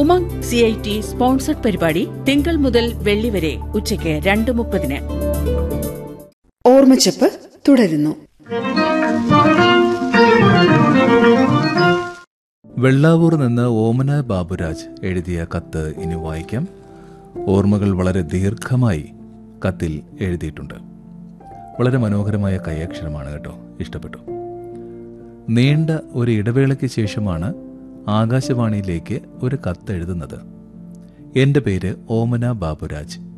Umang C I T sponsored പരിപാടി തിങ്കൾ മുതൽ വെള്ളി വരെ ഉച്ചയ്ക്ക് രണ്ട് മുപ്പതിന് ഓർമ്മച്ചപ്പ് തുടരുന്നു വെള്ളാവൂർ നിന്ന് ഓമന ബാബുരാജ് എഴുതിയ കത്ത് ഇനി വായിക്കാം ഓർമ്മകൾ വളരെ ദീർഘമായി കത്തിൽ എഴുതിയിട്ടുണ്ട് വളരെ മനോഹരമായ കൈയക്ഷരമാണ് കേട്ടോ ഇഷ്ടപ്പെട്ടു നീണ്ട ഒരു ഇടവേളയ്ക്ക് ശേഷമാണ് ആകാശവാണിയിലേക്ക് ഒരു കത്ത് എഴുതുന്നത് എൻ്റെ പേര് ഓമന ബാബുരാജ്